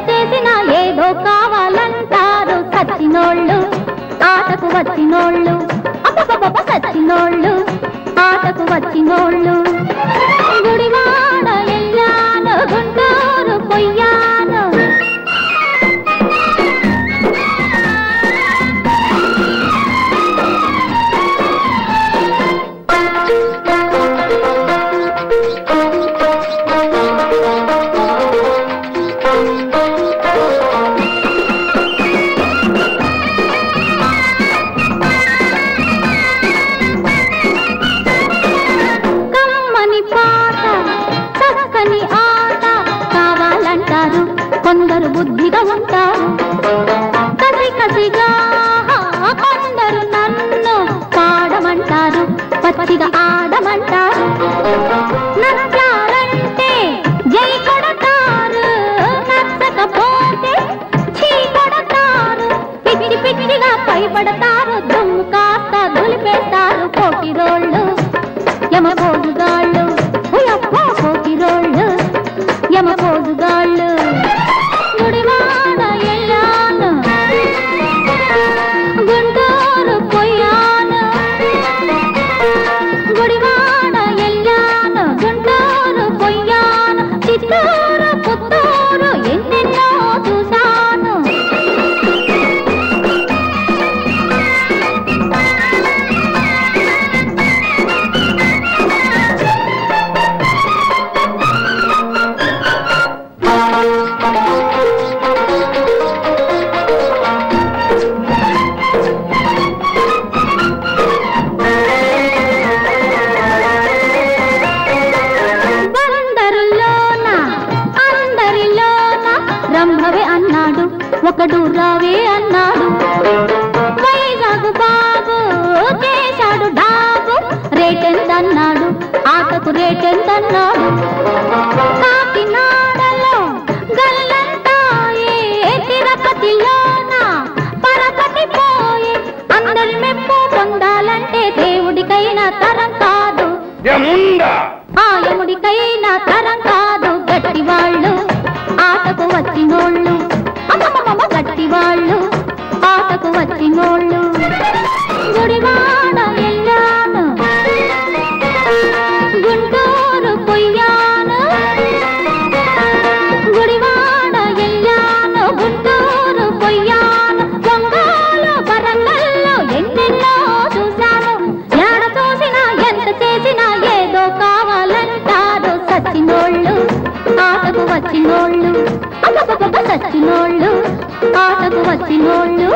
చేసినా ఏదో కావాలంటారు సచ్చినోళ్ళు ఆటకు వచ్చినోళ్ళు అబ్బబ్బబ్బ సచ్చినోళ్ళు ఆటకు వచ్చినోళ్ళు గుడివాడ ఎల్లాను గుంటూరు పొయ్యాను కమ్మని పాట చక్కని ఆట కావాలంటారు కొందరు బుద్ధిగా ఉంటారు కసి కసిగా కొందరు నన్ను పాడమంటారు పచ్చిగా ఆడమంటారు నచ్చారంటే జై కొడతారు నచ్చకపోతే చీ కొడతారు పిచ్చి పిచ్చిగా పైపడతారు దుమ్ము కాస్త దులిపేస్తారు పోకిరోళ్ళు యమ పోజుగాళ్ళు ఉయప్ప పోకిరోళ్ళు యమ పోజుగాళ్ళు గుడివాడ ఎల్లాను గుంటూరు పొయ్యాను గుడివాడ ఎల్లాను గుంటూరు పొయ్యాను చిత్తూరు పుత్తూరు ఎన్నెన్నో చూశాను బందరులోన అందరిలోన రంభవే అన్నాడు ఒకడు రావే అన్నాడు వైజాగ్ బాబు చేశాడు డాబు రేటెంత అన్నాడు ఆటకు రేటెంత అన్నాడు కాకినాడలో గల్లంతాయే తిరుపతిలోన పరపతి పోయే అందరి మెప్పు పొందాలంటే దేవుడికైనా తరం కాదు ఆయముడికైనా తరం కాదు గట్టి వాళ్ళు ఆటకు వచ్చినోళ్ళు అమ్మమ్మ గట్టి వాళ్ళు ఆటకు వచ్చినోళ్ళు గుడివాడ ఎల్లాను గుంటూరు పొయ్యాను గుడివాడ ఎల్లాను గుంటూరు పొయ్యాను ఒంగోలు వరంగల్లో ఎన్నెన్నో చూశాను ఎడ చూసినా ఎంత చేసినా ఏదో కావాలంటారు సచ్చినోళ్ళు ఆటకు వచ్చినోళ్ళు అబ్బబ్బబ్బ సచ్చినోళ్ళు ఆటకు వచ్చినోళ్ళు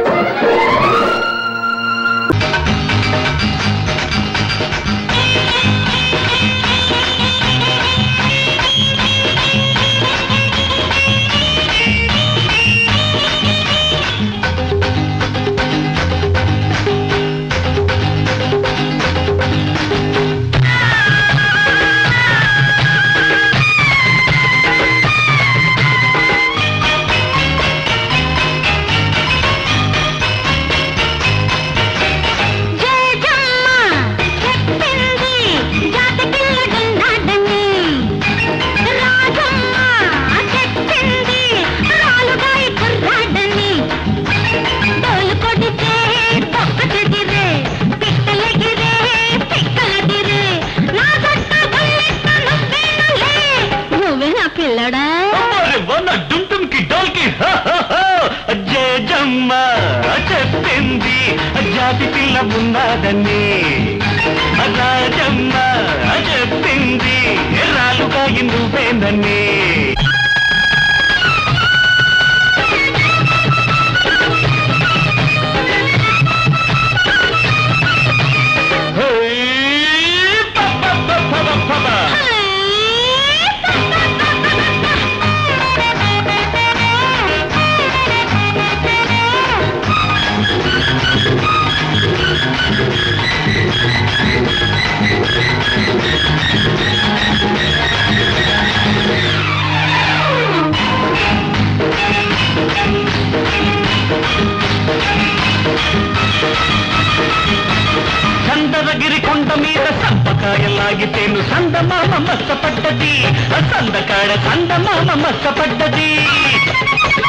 పిల్లడా డుంటుంకి డోల్కి జయజమ్మ చెప్పింది జాతి పిల్ల ఉన్నదని రాజమ్మ చెప్పింది రాలుగా నువ్వేందని చందనగిరి కొండ మీద సంపకాయలాగితేను సందమామ మస్తపడ్డది సందకాడ సందమామ మస్తపడ్డది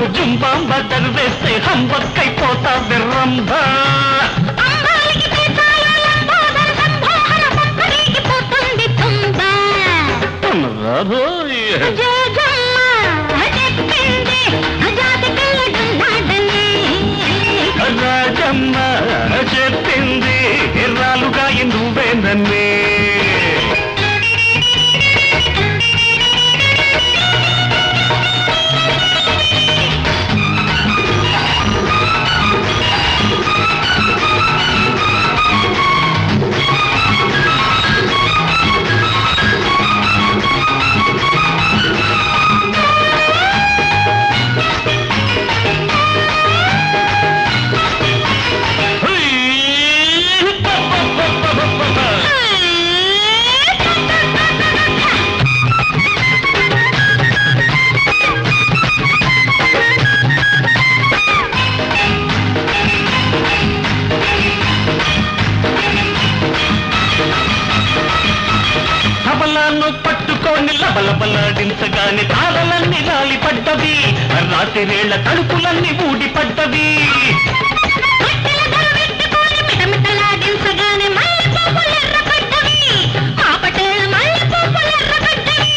నాకు జుంబాంబ దరివేస్తే హంబక్కైపోతా విర్రంబ అంబాలికి చాలు లంబోదర సంభోహర పక్కడిగిపోతుంది తుంబ బాబోయ్ జోజమ్మ చెప్పింది అజాతి పిల్లడున్నాడని రాజమ్మ చెప్పింది ఎర్రాలుగా నువ్వేనన్నే తబలాను పట్టుకొని లబలబలాడించగానే తాళలన్నీ లాలి పడ్డవి రాత్రివేళ తలుపులన్నీ ఊడి పడ్డవి మట్టెల దొరబెట్టుకొని మిటమిటలాడించగానే మల్లె పువ్వులు ఎర్రపడ్డవి ఆపటేళ్ళ మల్లె పువ్వులు ఎర్రపడ్డవి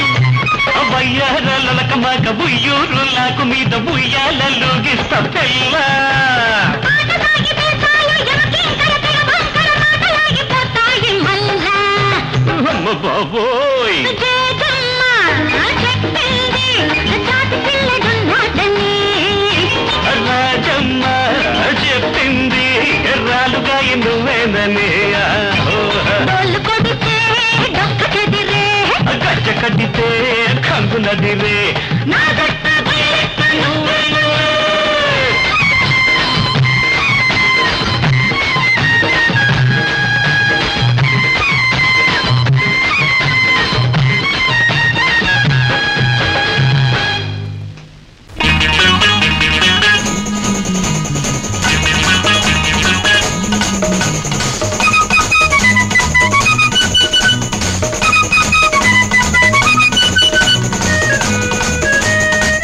వయ్యారలక మగ బుయ్యూరు లాకు మీద బుయ్యాలలోగిస్త పిల్ల పాట సాగితే చాలు ఎమకింకర తెగవంకర మాటలాగిపోతాయి మల్లా అమ్మ బాబోయ్ జేజమ్మ చెప్పింది జాతి పిల్లడున్నాడని రాజమ్మ చెప్పింది ఎర్రాలుగా నువ్వేనని డోలు కొడితే డొక్క చెదిరే గజ్జ కట్టితే కంగునదిరే నా గట్ట బయట నువ్వే ఆ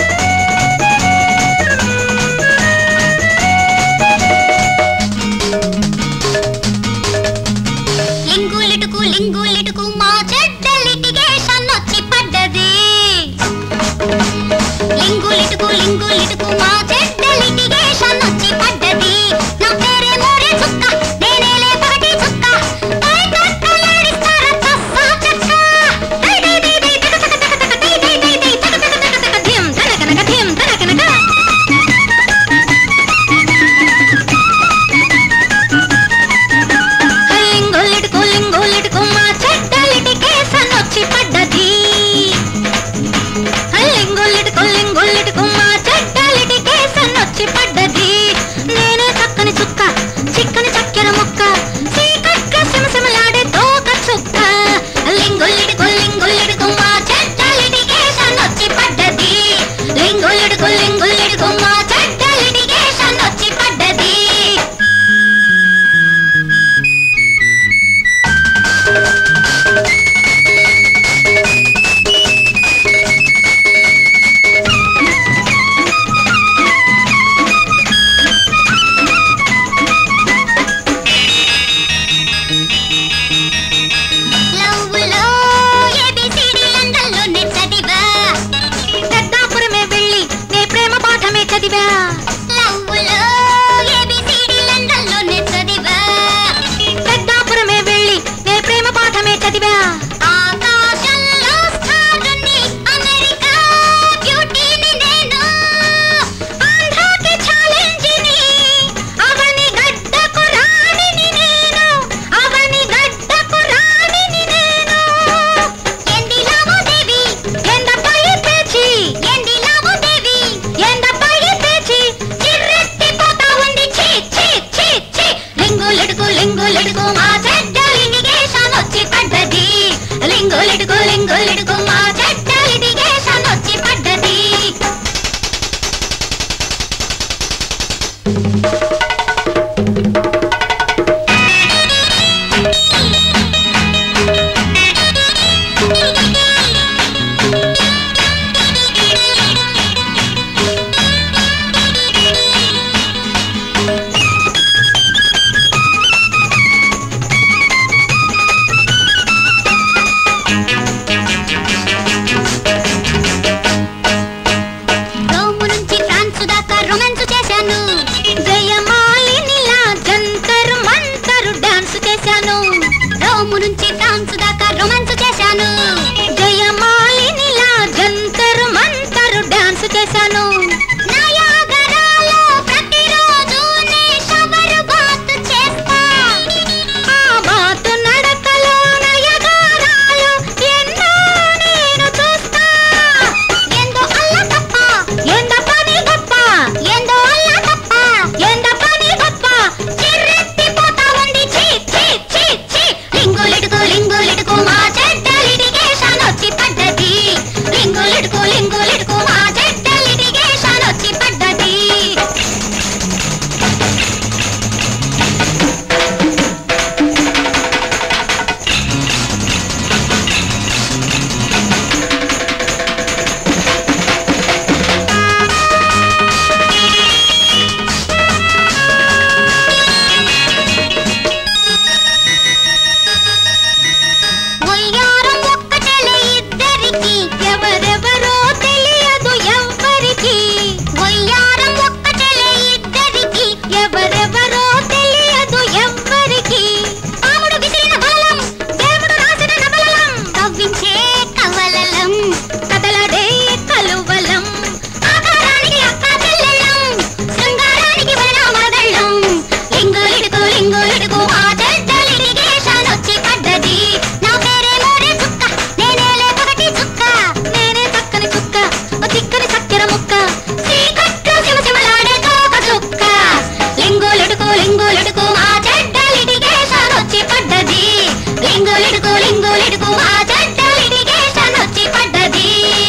లింగు ఇడుగు మా చెడ్డ లిటిగేషన్ వచ్చి పడ్డది నా పేరే మోరే చుక్క నేనే లేపగటి చుక్క నేనే చక్కని చుక్క ఓ చిక్కని చక్కెర ముక్క చీకట్లో శివశివలాడే తోక చుక్క లింగు లిడుకు లింగు లిడుకు మా చెడ్డ లిటిగేషన్ వచ్చి పడ్డది లింగు లిడుకు లింగు లిడుకు మా చెడ్డ లిటిగేషన్ వచ్చి పడ్డది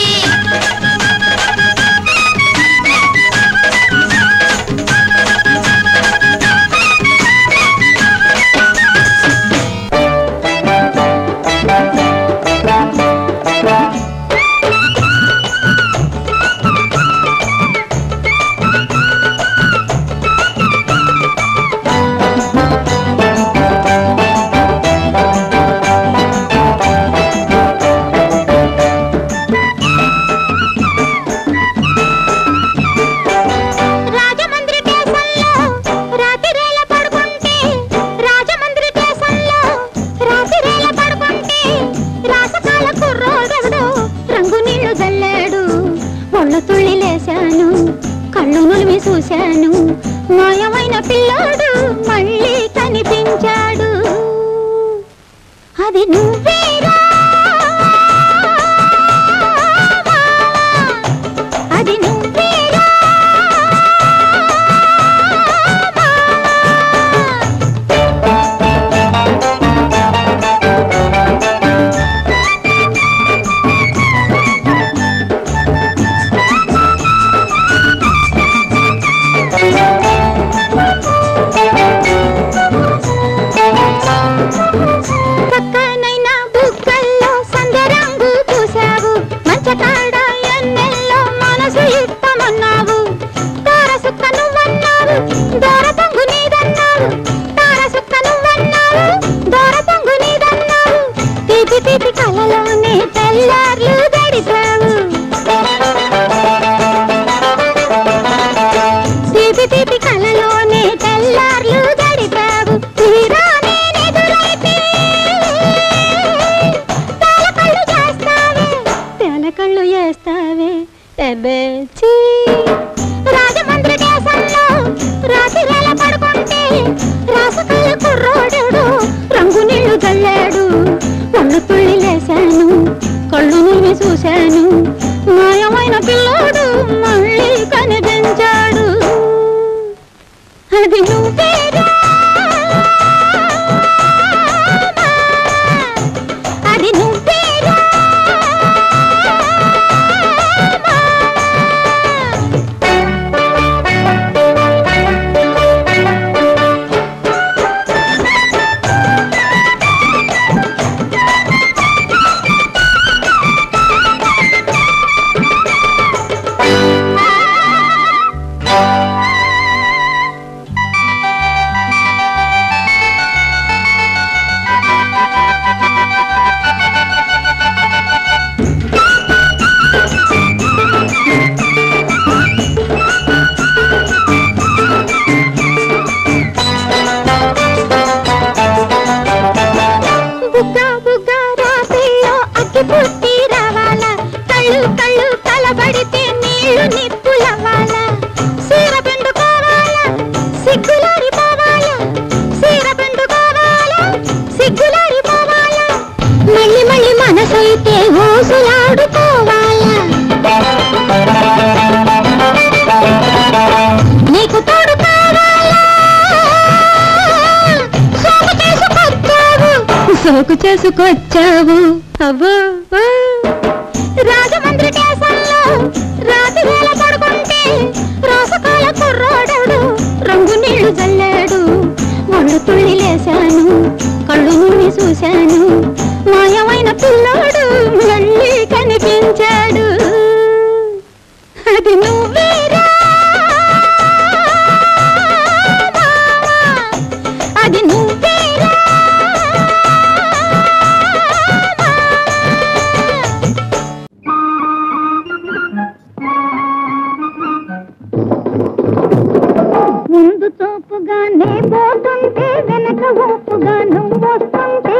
రాజమండ్రి దేశంలో రాతిరేల పడుకుంటే రాజమండ్రి దేశంలో రాతిరేల పడుకుంటే రాసకాల కుర్రోడెవడో రంగు నీళ్లు జల్లాడు ఒళ్ళ తుళ్ళి లేశాను కళ్ళు నులిమి చూశాను మాయమైన పిల్లాడు మళ్ళీ కనిపించాడు అది నువ్వేరా అది నువ్వేరా పక్కనైనా బుగ్గల్లో సందరంగు పూసావు మంచకాడ ఎన్నెల్లో మనసు ఇష్టమన్నావు తార సుక్క నువ్వన్నావు దూర పొంగు నీదన్నావు తార సుక్క నువ్వన్నావు దూర పొంగు నీదన్నావు తీపి తీపి కలలోనే తెల్లార్లు గడిపావు తీపి తీపి కలలోనే తెల్లార్లు గడిపావు తీరా నేనెదురైతే తెలకళ్ళు చేస్తావే తెలకళ్ళు చేస్తావే ఎబేచి రాజమండ్రి దేశంలో రాత్రివేళ పడుకుంటే రాసకళ్ళ కుర్రోడు రంగు నీళ్లు జల్లాడు ఒళ్ళు తుళ్ళి లేశాను కళ్ళు నువ్వు చూశాను మాయమైన పిల్లోడు మళ్ళీ కనిపించాడు అది నువ్వేరా అది నువ్వేరా బుగ్గ బుగ్గ రాపిల్లో అగ్గి పుట్టి రావాలా కళ్ళు కళ్ళు కలబడితే నీళ్లు నిప్పులవ్వాలా సీర పిండుకోవాలా సిగ్గులారిపోవాలా సీర పిండుకోవాలా సిగ్గులారిపోవాలా మళ్ళీ మళ్ళీ మనసైతే ఊసులాడుకోవాలా నీకు తోడు కావాలా సోకు చేసుకొచ్చావు సోకు చేసుకొచ్చావు అవ్వో ఓ. రాజమండ్రి దేశంలో రాత్రి వేళ పడుకుంటే రాసకాల కుర్రాడు రంగు నీళ్లు జల్లాడు ఒళ్ళు తుళ్ళి లేశాను కళ్ళు నుండి చూశాను మాయమైన పిల్లోడు మళ్ళీ కనిపించాడు అది నువ్వేరా అది నువ్వేరా ముందు చూపుగానే పోతుంటే వెనక ఊపుగా నువ్వు వస్తుంటే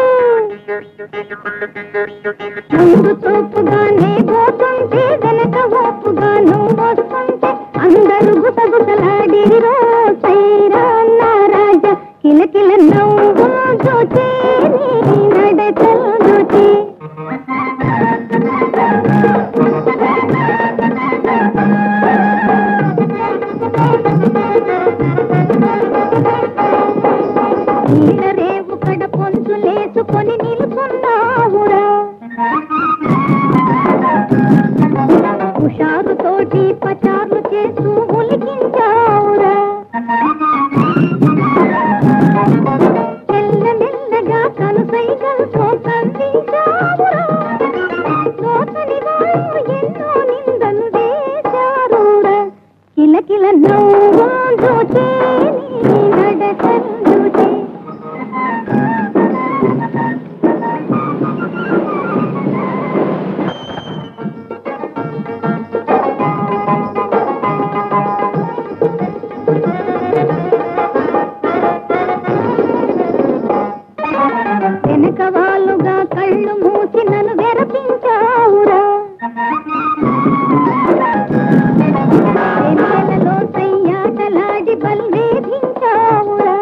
ముందు చూపుగానే పోతుంటే వెనక ఊపుగా నువ్వు వస్తుంటే అందరూ గుసగుసలాడిరో సైరా నా రాజా కిల కిలకిల నవ్వు చూచి నీ నడకలు చూచి నీళ్ళ రేవు కడ పొంచులేసుకొని నిలుచున్నావురా హుషారు తోటి పచార్లు చేస్తూ ఉలికించావురా మెల్ల మెల్లగా కనుసైగలతో సంధించావురా తోచని వాళ్ళు ఎన్నో నిందలు వేశారురా కిలకిల నవ్వు చూచి నీ నడకలు చూచి వెనక వాళ్ళుగా కళ్ళు మూసి నన్ను వెరపించావురా వెన్నెలలో సయ్యాటలాడి బల్వేధించావురా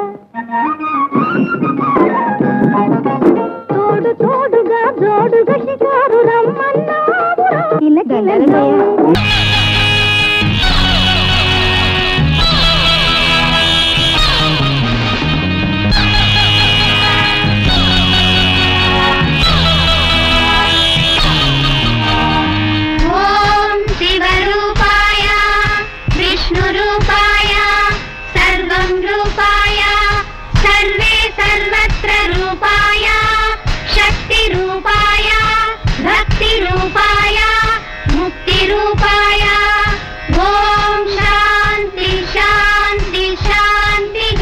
తోడు తోడుగా జోడుగా షికారు రమ్మన్నావురా కిలకిల నవ్వు ॐ शिवरूपाय विष्णुरूपाय सर्वं रूपाय सर्वे सर्वत्र रूपाय शक्तिरूपाय भक्तिरूपाय मुक्तिरूपाय ॐ शान्ति शान्ति शान्तिः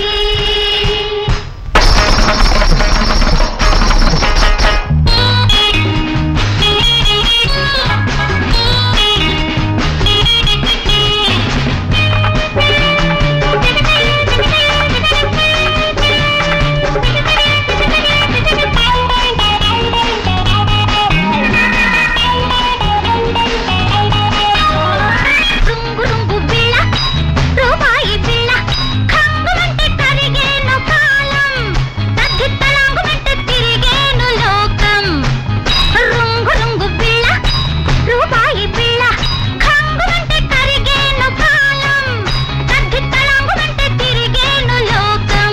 రుంగు రుంగు బిళ్ళ రూపాయి బిళ్ళ ఖంగుమంటే కరిగేను కాలం తగ్గిత్తలాంగుమంటే తిరిగేను లోకం రుంగు రుంగు బిళ్ళ రూపాయి బిళ్ళ ఖంగుమంటే కరిగేను కాలం తగ్గిత్తలాంగుమంటే తిరిగేను లోకం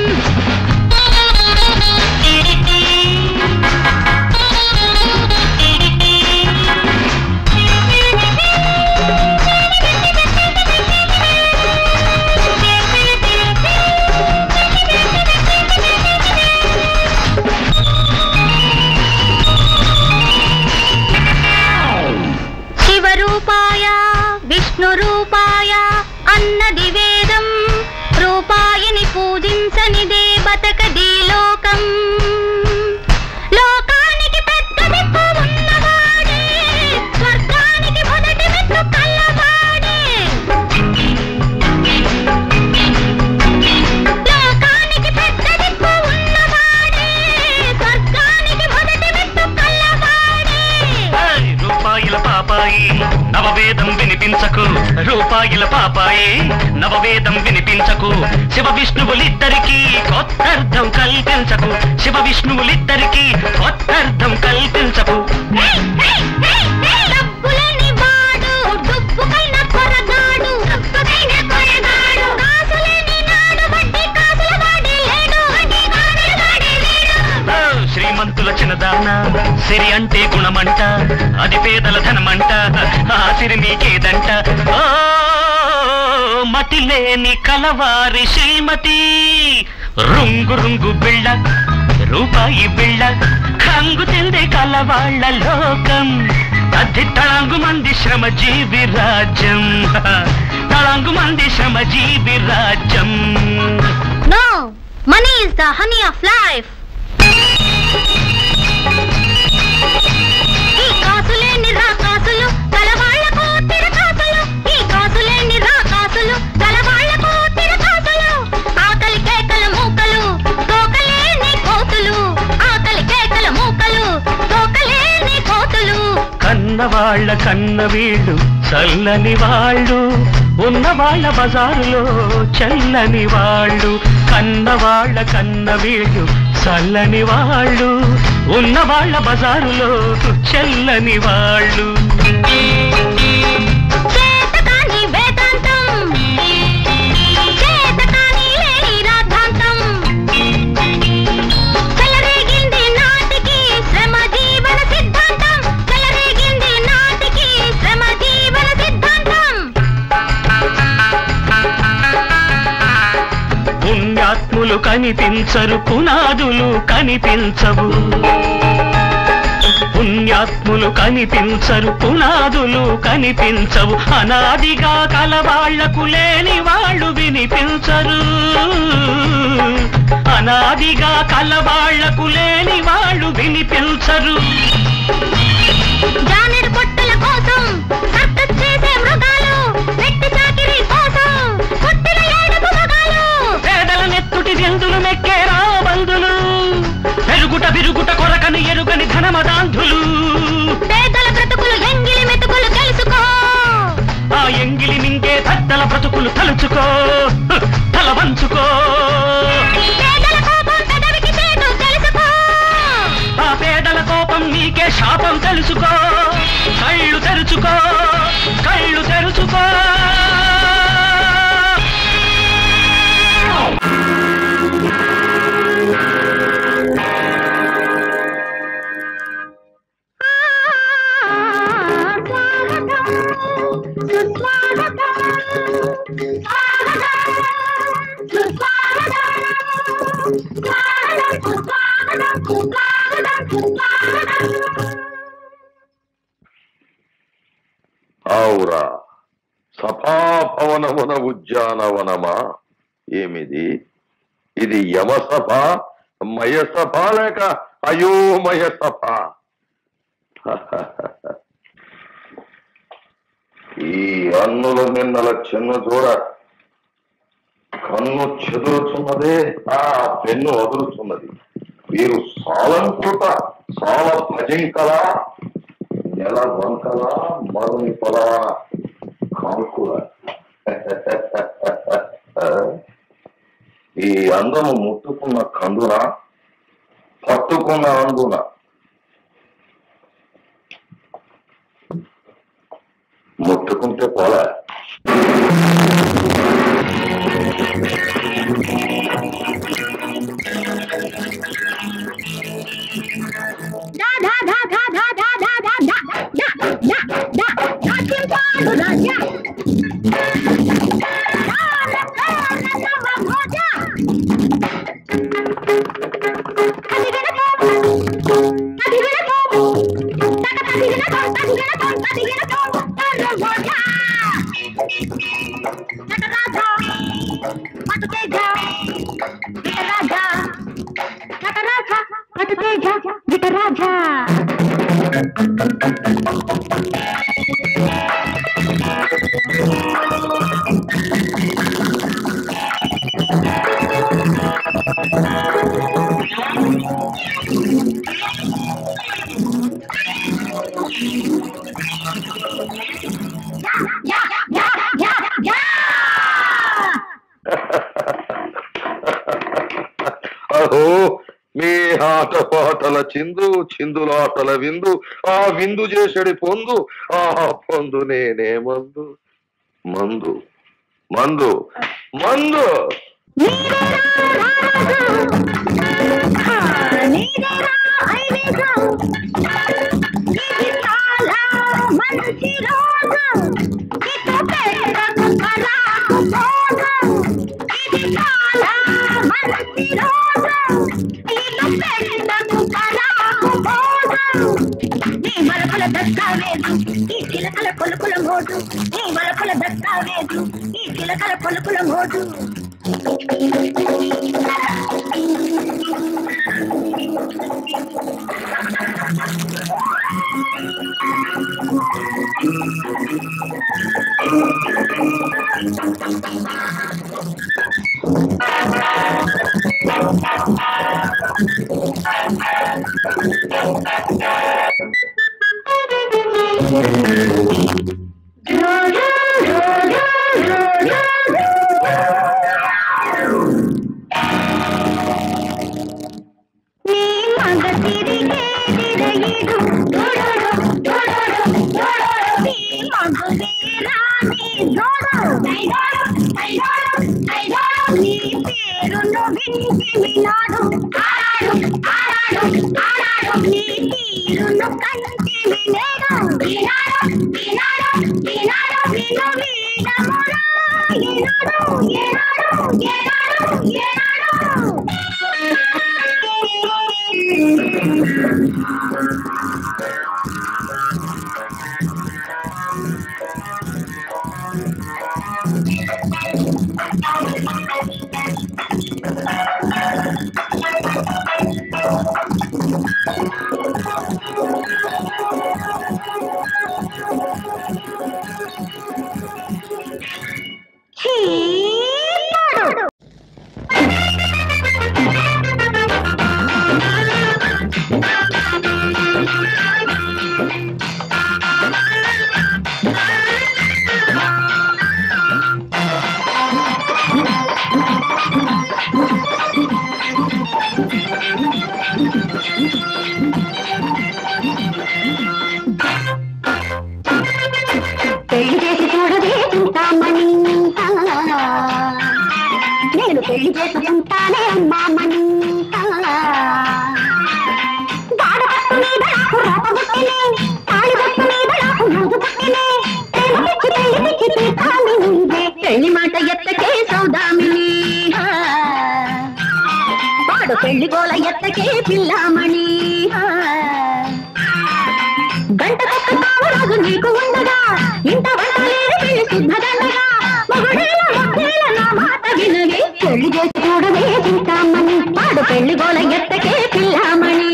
శివరూపాయ విష్ణురూపాయ అన్నది వేదం రూపాయని పూజించనిదే బతకది లోకం లోకానికి పెద్ద దిక్కు ఉన్నవాడే స్వర్గానికి మొదటి మెట్టు కల్లవాడే లోకానికి పెద్ద దిక్కు ఉన్నవాడే స్వర్గానికి మొదటి మెట్టు కల్లవాడే ఏయ్, రూపాయిల పాపాయి నవవేదం వినిపించకు రూపాయిల పాపాయి నవవేదం వినిపించకు శివ విష్ణువులిద్దరికి కొత్తర్థం కల్పించకు శివ విష్ణువులిద్దరికి కొత్తర్థం కల్పించకు డబ్బులేని వాడు డుబ్బుకైన కొరగాడు డబ్బుకైన కొరగాడు కాసులేని నాడు వడ్డీ కాసుల వాడి లేడు వడ్డీ కాసుల వాడి లేడు ఓ, శ్రీమంతుల చిన్నదాన సిరి అంటే గుణమంట అది పేదల ధనమంట ఆ సిరి నీకేదంట ఓ మతి లేని కలవారి శ్రీమతి రుంగు రుంగు బిళ్ళ రూపాయి బిళ్ళ కంగు తిందే కలవాళ్ళ లోకం అది తళంగు మంది శ్రమ జీవి రాజ్యం తళంగు మంది శ్రమ జీవి రాజ్యం no money is the honey of life ఈ కాసులేని రా కాసులు గలవాళ్లకు తిరకాసులు ఈ కాసులేని రా కాసులు గలవాళ్లకు తిరకాసులు ఆకలి కేకల మూకలు తోకలేని కోతులు ఆకలి కేకల మూకలు తోకలేని కోతులు కన్నవాళ్ళ కన్న వీళ్ళు చల్లని వాళ్ళు ఉన్న వాళ్ళ బజారులో చల్లని వాళ్ళు కన్న వాళ్ళ కన్న వీళ్ళు చల్లని వాళ్ళు ఉన్న వాళ్ళ బజారులో చల్లని వాళ్ళు చేతకాని వేదాంతం చేతకాని లేని రాద్ధాంతం చెలరేగింది నాటికి శ్రమ జీవన సిద్ధాంతం చెలరేగింది నాటికి శ్రమ జీవన సిద్ధాంతం పుణ్యాత్ములు కనిపించరు పునాదులు కనిపించవు పుణ్యాత్ములు కనిపించరు పునాదులు కనిపించవు అనాదిగా కలవాళ్లకు లేని వాళ్ళు వినిపించరు అనాదిగా కలవాళ్లకు లేని వాళ్ళు వినిపించరు జానెడు పొట్టల కోసం సర్కస్ చేసే మృగాలు వెట్టి చాకిరీ కోసం పుట్టిన ఏడుపు మగాలు పేదల నెత్తుటి జంతులు మెక్కేరా బంధులు పెరుగుట విరుగుట కొరకని ఎరుగని ధనమదాంధులు పేదల బ్రతుకులు ఎంగిలి మెతుకులు తెలుసుకో ఆ ఎంగిలి మింగే పెద్దల బ్రతుకులు తలుచుకో హ్, తల వంచుకో పేదల కోపం పెదవికి చేటు తెలుసుకో ఆ పేదల కోపం నీకే శాపం తెలుసుకో కళ్ళు తెరుచుకో కళ్ళు తెరుచుకో ఆవురా సభాభవనమున ఉద్యానవనమా ఏమిది ఇది యమసభ మయసభ లేక అయోమయ సభ ఈ అన్నుల నిన్నల చిన్న చూడ కన్ను చెదురుతున్నదే ఆ పెన్ను వదులుతున్నది వీరు సాలంకృత సాల భజింకల నెల వంకల మరుని పొలవన కాంకుల ఈ అందము ముట్టుకున్న కందున పట్టుకున్న అందున ముట్టుకుంటే పోలే దా దా దా దా దా దా దా దా దా దా దా దా దా చింపాడు రాజా రాజా యా యా యా యా అహో మీ ఆట పాటల చిందు చిందులాటల విందు ఆ విందు చేసడి పొందు ఆ పొందు నేనే మందు మందు మందు మందు దస్తావేజు ఈ చిలకల కొలుకుల మోజు ఈ వలకుల దస్తావేజు ఈ చిలకల కొలుకుల మోజు రా పెళ్లి చేసి చూడవే చింతామణి నేను పెళ్లి చేసుకుంటానే అమ్మామణి గాడపట్టు మీద నాకు రాత పుట్టినే తాళిబట్టు మీద నాకు ముందు పుట్టినే ప్రేమ పిచ్చి పెళ్లి పిచ్చి తీర్థామి నీవే పెళ్లి మాట ఎత్తకే సౌదామిని వాడు పెళ్లి గోల ఎత్తకే పిల్లామణి గంట కొత్త కావరాజు నీకు ఉండగా ఇంత వంట లేని పెళ్లి శుద్ధదండగా మొగుడేల మొక్కేల నా మాట వినవి పెళ్లి చేసి చూడవే చింతామణి వాడు పెళ్లి గోల ఎత్తకే పిల్లామణి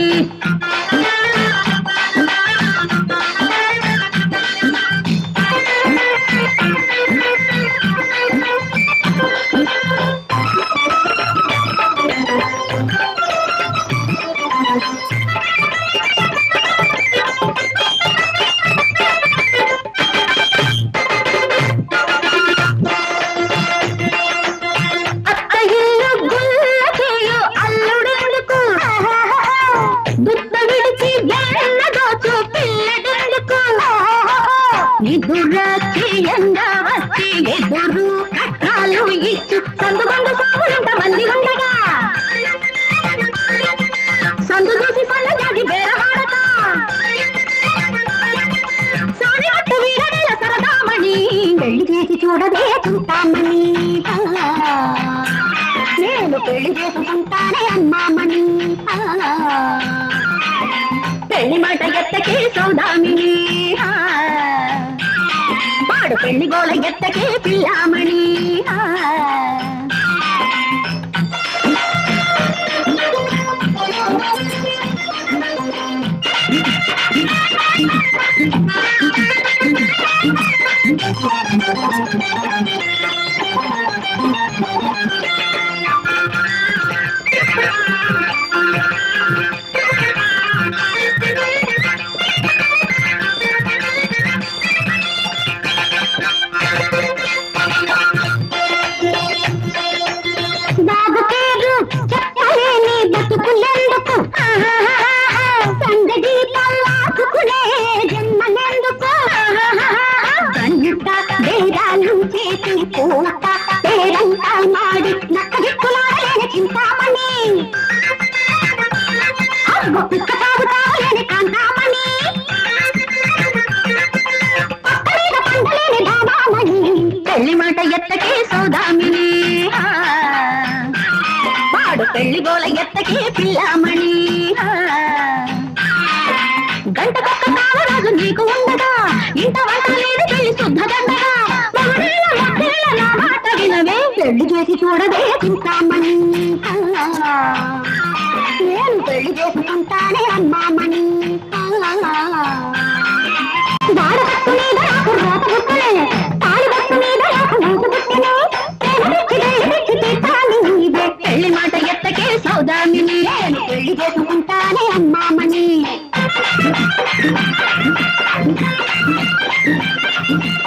అత్త ఇల్లు గుల్ల చేయు అల్లుడెందుకు దుత్త విడిచి ఎన్న దోచు పిల్లడెందుకు నిదురచ్చి ఎండ వచ్చి ఎదురు కట్టాలు ఇచ్చు సందుగొండ సాగులంట మంది ఉండగా సందు చూసి సన్నజాగి బేరమాడక సాని అట్టు వీరనేల సరదామణి పెళ్లి చేసి చూడదే చూస్తామని నేను పెళ్లి చేసుకుంటానే అమ్మామణి పెళ్లి మాట ఎత్తకే సౌదామిని వాడు పెళ్లి గోల ఎత్తకే పిల్లామణి బాబు పేరు చెప్పలేని బతుకులెందుకు సంగడి పల్లాకునే జన్మనెందుకు గంట వేదాలు చేతి పూట పేరంతా మాడి నక్క దిక్కులాడలేని చింతామణి అవ్వ కుక్క తాగుతావలేని కాంతామణి పక్కనీద పండలేని బాబామణి పెళ్లి మాట ఎత్తకే సౌదామిని వాడు పెళ్లి గోల ఎత్తకే పిల్లామణి గంట కొక్క కావరాజు నీకు ఉండగా ఇంత వంట లేని పెళ్లి శుద్ధదండగా మొగుడేల మొక్కేల నా మాట వినవే పెళ్లి చేసి చూడవే చింతామణి నేను పెళ్లి చేసుకుంటానే అమ్మామణి వాడపట్టు మీద నాకు రోత పుట్టలే తాళిబట్టు మీద నాకు మూసు పుట్టలే ప్రేమ పిచ్చి పెళ్లి పిచ్చి తీర్థాలు నీవే పెళ్లి మాట ఎత్తకే సౌదామిని నేను పెళ్లి చేసుకుంటానే అమ్మామని